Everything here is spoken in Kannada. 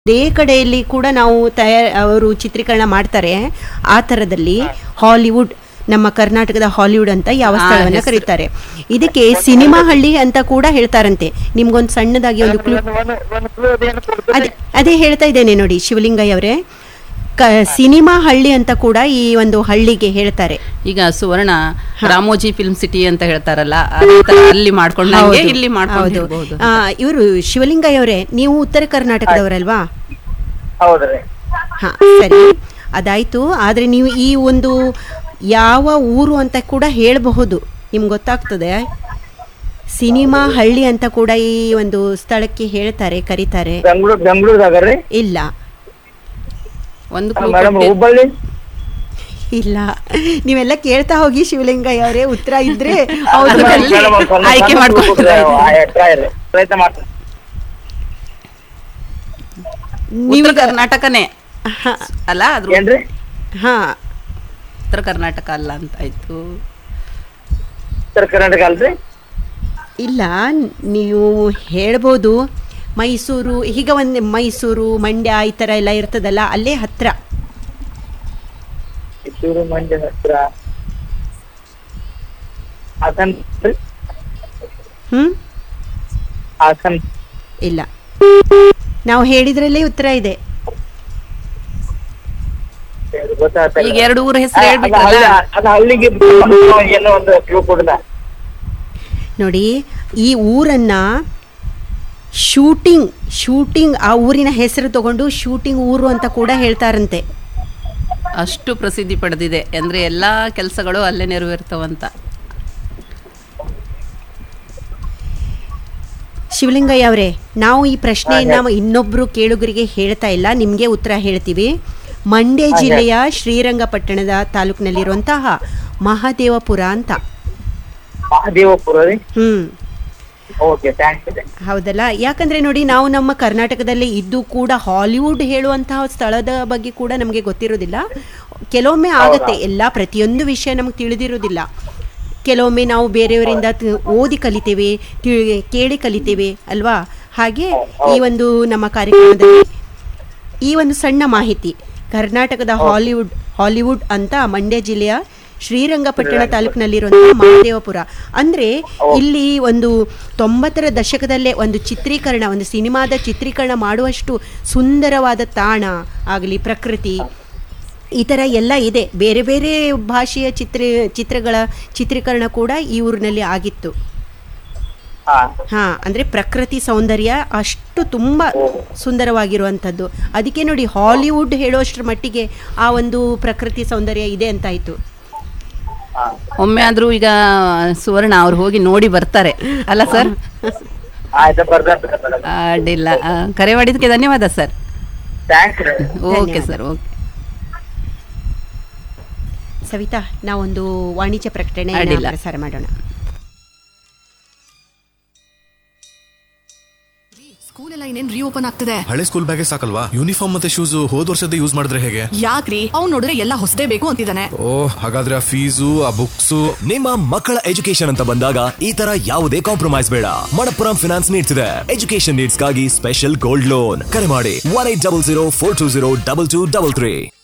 ಅದೇ ಕಡೆಯಲ್ಲಿ ಕೂಡ ನಾವು ತಯಾರ ಅವರು ಚಿತ್ರೀಕರಣ ಮಾಡ್ತಾರೆ ಆ ಥರದಲ್ಲಿ ಹಾಲಿವುಡ್ ನಮ್ಮ ಕರ್ನಾಟಕದ ಹಾಲಿವುಡ್ ಅಂತ ಯಾವ ಆ, ಸ್ಥಳವನ್ನ ಹೆಸ್ರು. ಕರೀತಾರೆ ಇದಕ್ಕೆ ಸಿನಿಮಾ ಹಳ್ಳಿ ಅಂತ ಕೂಡ ಹೇಳ್ತಾರಂತೆ ನಿಮ್ಗೊಂದು ಸಣ್ಣದಾಗಿ ಒಂದು ಕ್ಲೂ ಒಂದು- ಒಂದು- ಒಂದು clue ಅದೇನು ಕೊಡ್ತೀರಿ? ಅದೇ ಅದೇ ಹೇಳ್ತಾ ಇದ್ದೇನೆ ನೋಡಿ ಶಿವಲಿಂಗಯ್ಯ ಅವರೇ ಕ ಸಿನಿಮಾ ಹಳ್ಳಿ ಅಂತ ಕೂಡ ಈ ಒಂದು ಹಳ್ಳಿಗೆ ಹೇಳ್ತಾರೆ ಈಗ ಸುವರ್ಣ ರಾಮೋಜಿ ಫಿಲ್ಮ್ ಸಿಟಿ ಅಂತ ಹೇಳ್ತಾರಲ್ಲ ಅದೇ ತರ ಅಲ್ಲಿ ಮಾಡ್ಕೊಂಡಂಗೆ ಹೌದು. ಇಲ್ಲಿ ಹೌದು ಮಾಡ್ಕೊಂಡಿರ್ಬಹುದು ಆ, ಇವರು ಶಿವಲಿಂಗಯ್ಯ ಅವರೇ ನೀವು ಉತ್ತರ ಕರ್ನಾಟಕದವರಲ್ವಾ ಹೌದ್ರಿ ಹಾ ಸರಿ ಅದಾಯ್ತು ಆದ್ರೆ ನೀವು ಈ ಒಂದು ಯಾವ ಊರು ಅಂತ ಕೂಡ ಹೇಳಬಹುದು ನಿಮ್ಗೆ ಗೊತ್ತಾಗ್ತದೆ ಸಿನಿಮಾ ಹಳ್ಳಿ ಅಂತ ಕೂಡ ಈ ಒಂದು ಸ್ಥಳಕ್ಕೆ ಹೇಳ್ತಾರೆ ಕರೀತಾರೆ ಬೆಂಗಳೂರು ಬೆಂಗಳೂರದಾಗ ರೀ ಇಲ್ಲ ಒಂದು clue ಮೇಡಮ್ ಕೊಟ್ಟಿ- ಹುಬ್ಬಳ್ಳಿ ಇಲ್ಲ ನೀವೆಲ್ಲ ಕೇಳ್ತಾ ಹೋಗಿ ಶಿವಲಿಂಗಯ್ಯ ಅವರೇ ಉತ್ತರ ಇದ್ರೆ ಹೌದು ಅದ್ರಲ್ಲಿ ಅಲ್ಲಿ- ಮೇಡಮ್, ಒಂದ್ ಸ್ವಲ್ಪ ಆಯ್ಕೆ ಸಣ್ಣ ಮಾಡ್ಕೊಳ್ತಾ ಹುಡುಗ್ರು ಇದ್ದೀನಿ. ಆ, try ರೀ. ಪ್ರಯತ್ನ ಮಾಡ್ತೀನಿ ಉತ್ತರ ನಿಮ್ಗೆ ಕರ್ನಾಟಕನೇ ಹಾ, ಅಲ್ಲ ಅದ್ರ ಏನ್ರಿ ಹಾ ಉತ್ತರ ಕರ್ನಾಟಕ ಅಲ್ಲ ಅಂತ ಆಯ್ತು ಉತ್ತರ ಕರ್ನಾಟಕ ಅಲ್ರಿ ಇಲ್ಲ ನೀವು ಹೇಳ್ಬೋದು ಮೈಸೂರು ಈಗ ಒಂದು ಮೈಸೂರು ಮಂಡ್ಯ ಈ ಥರ ಎಲ್ಲ ಇರ್ತದಲ್ಲ ಅಲ್ಲೇ ಹತ್ರ ಕಿತ್ತೂರು ಮಂಡ್ಯ ಹತ್ರ ಹಾಸನ್ ರೀ? ಹ್ಮ್ ಹಾಸನ್ ಇಲ್ಲ ನಾವು ಹೇಳಿದ್ರಲ್ಲೇ ಉತ್ತರ ಇದೆ ಇದು ಗೊತ್ತಾಗ್ತಾ ಇಲ್ಲ. ಈಗ ಎರಡು ಊರ ಹೆಸರು ಅದ್- ಅದ್ ಹೇಳ್ಬಿಟ್ರಲ್ಲ ಹಳ್ಳಿ- ಅದ್ ಹಳ್ಳಿಗೆ ಏನೋ ಒಂದು ಕ್ಲೂ ಕೊಡದ ನೋಡಿ ಈ ಊರನ್ನ ಶೂಟಿಂಗ್ ಶೂಟಿಂಗ್ ಆ ಊರಿನ ಹೆಸರು ತಗೊಂಡು ಶೂಟಿಂಗ್ ಊರು ಅಂತ ಕೂಡ ಹೇಳ್ತಾರಂತೆ ಅಷ್ಟು ಪ್ರಸಿದ್ಧಿ ಪಡೆದಿದೆ ಅಂದ್ರೆ ಎಲ್ಲಾ ಕೆಲಸಗಳು ಅಲ್ಲೇ ನೆರವೇರ್ತವಂತ ಶಿವಲಿಂಗಯ್ಯ ಅವರೇ ನಾವು ಈ ಪ್ರಶ್ನೆಯನ್ನ ಇನ್ನೊಬ್ರು ಕೇಳುಗರಿಗೆ ಹೇಳ್ತಾ ಇಲ್ಲ ನಿಮಗೆ ಉತ್ತರ ಹೇಳ್ತೀವಿ ಮಂಡ್ಯ ಜಿಲ್ಲೆಯ ಶ್ರೀರಂಗಪಟ್ಟಣದ ತಾಲೂಕಿನಲ್ಲಿರುವಂತಹ ಮಹಾದೇವಪುರ ಅಂತ ಮಹಾದೇವಪುರ ರೀ ಹ್ಮ್ ಓಕೆ ಥ್ಯಾಂಕ್ಸ್ ಇದೆ ಹೌದಲ್ಲ ಯಾಕಂದ್ರೆ ನೋಡಿ ನಾವು ನಮ್ಮ ಕರ್ನಾಟಕದಲ್ಲಿ ಇದ್ದು ಕೂಡ ಹಾಲಿವುಡ್ ಹೇಳುವಂತಹ ಸ್ಥಳದ ಬಗ್ಗೆ ಕೂಡ ನಮಗೆ ಗೊತ್ತಿರೋದಿಲ್ಲ ಕೆಲವೊಮ್ಮೆ ಆಗತ್ತೆ ಎಲ್ಲ ಪ್ರತಿಯೊಂದು ವಿಷಯ ನಮಗೆ ತಿಳಿದಿರೋದಿಲ್ಲ ಕೆಲವೊಮ್ಮೆ ನಾವು ಬೇರೆಯವರಿಂದ ತ- ಓದಿ ಕಲಿತೇವೆ ತಿಳಿ ಕೇಳಿ ಕಲಿತೇವೆ ಅಲ್ವಾ ಹಾಗೆ ಈ ಒಂದು ನಮ್ಮ ಕಾರ್ಯಕ್ರಮದಲ್ಲಿ ಈ ಒಂದು ಸಣ್ಣ ಮಾಹಿತಿ ಕರ್ನಾಟಕದ ಹಾಲಿವುಡ್ ಹಾಲಿವುಡ್ ಅಂತ ಮಂಡ್ಯ ಜಿಲ್ಲೆಯ ಶ್ರೀರಂಗಪಟ್ಟಣ ತಾಲೂಕಿನಲ್ಲಿರುವಂತಹ ಮಹಾದೇವಪುರ ಅಂದ್ರೆ ಇಲ್ಲಿ ಒಂದು ತೊಂಬತ್ತರ ದಶಕದಲ್ಲೇ ಒಂದು ಚಿತ್ರೀಕರಣ ಒಂದು ಸಿನಿಮಾದ ಚಿತ್ರೀಕರಣ ಮಾಡುವಷ್ಟು ಸುಂದರವಾದ ತಾಣ ಆಗಲಿ ಪ್ರಕೃತಿ ಈ ಥರ ಎಲ್ಲ ಇದೆ ಬೇರೆ ಬೇರೆ ಭಾಷೆಯ ಚಿತ್ರ ಚಿತ್ರಗಳ ಚಿತ್ರೀಕರಣ ಕೂಡ ಈ ಊರಿನಲ್ಲಿ ಆಗಿತ್ತು ಹಾ ಹಾ ಅಂದ್ರೆ ಪ್ರಕೃತಿ ಸೌಂದರ್ಯ ಅಷ್ಟು ತುಂಬಾ ಸುಂದರವಾಗಿರುವಂಥದ್ದು ಅದಕ್ಕೆ ನೋಡಿ ಹಾಲಿವುಡ್ ಹೇಳೋಷ್ಟ್ರ ಮಟ್ಟಿಗೆ ಆ ಒಂದು ಪ್ರಕೃತಿ ಸೌಂದರ್ಯ ಇದೆ ಅಂತಾಯ್ತು ಹಾ ಒಮ್ಮೆ ಆದ್ರೂ ಈಗ ಸುವರ್ಣ ಅವ್ರು ಹೋಗಿ ನೋಡಿ ಬರ್ತಾರೆ ಅಲ್ಲ ಸರ್ ಆಯ್ತು ಬರ್ತಾರೆ ಮೇಡಮ್ ಅಡ್ಡಿಲ್ಲ ಆ, ಕರೆ ಮಾಡಿದ್ದಕ್ಕೆ ಧನ್ಯವಾದ ಸರ್ ಥ್ಯಾಂಕ್ಸ್ ರೀ ಓಕೆ ಸರ್ ಓಕೆ ಸವಿತಾ ನಾವೊಂದು ವಾಣಿಜ್ಯ ಪ್ರಕಟಣೆ ಅಡ್ಡಿಲ್ಲ. ಪ್ರಸಾರ ಮಾಡೋಣ ಸ್ಕೂಲ್ ಎಲ್ಲ ಇನ್ನೇನ್ ರೀಓಪನ್ ಆಗ್ತಿದೆ ಹಳೆ ಸ್ಕೂಲ್ ಬ್ಯಾಗೇ ಸಾಕಲ್ವಾ ಯೂನಿಫಾರ್ಮ್ ಮತ್ತೆ ಶೂಸ್ ಹೋದ್ ವರ್ಷದ ಯೂಸ್ ಮಾಡಿದ್ರೆ ಹೇಗೆ ಯಾಕ್ರಿ ಅವ್ನ್ ನೋಡಿದ್ರೆ ಎಲ್ಲ ಹೊಸದೇ ಬೇಕು ಅಂತಿದ್ದಾನೆ ಓ ಹಾಗಾದ್ರೆ ಆ ಫೀಸು ಆ ಬುಕ್ಸು ನಿಮ್ಮ ಮಕ್ಕಳ ಎಜುಕೇಶನ್ ಅಂತ ಬಂದಾಗ ಈ ತರ ಯಾವುದೇ ಕಾಂಪ್ರಮೈಸ್ ಬೇಡ ಮಣಪ್ಪುರಂ ಫಿನಾನ್ಸ್ ನೀಡ್ಸ್ ಇದೆ ಎಜುಕೇಶನ್ ನೀಡ್ಸ್ ಗಾಗಿ ಸ್ಪೆಷಲ್ ಗೋಲ್ಡ್ ಲೋನ್ ಕರೆ ಮಾಡಿ one eight double zero four two zero double two double three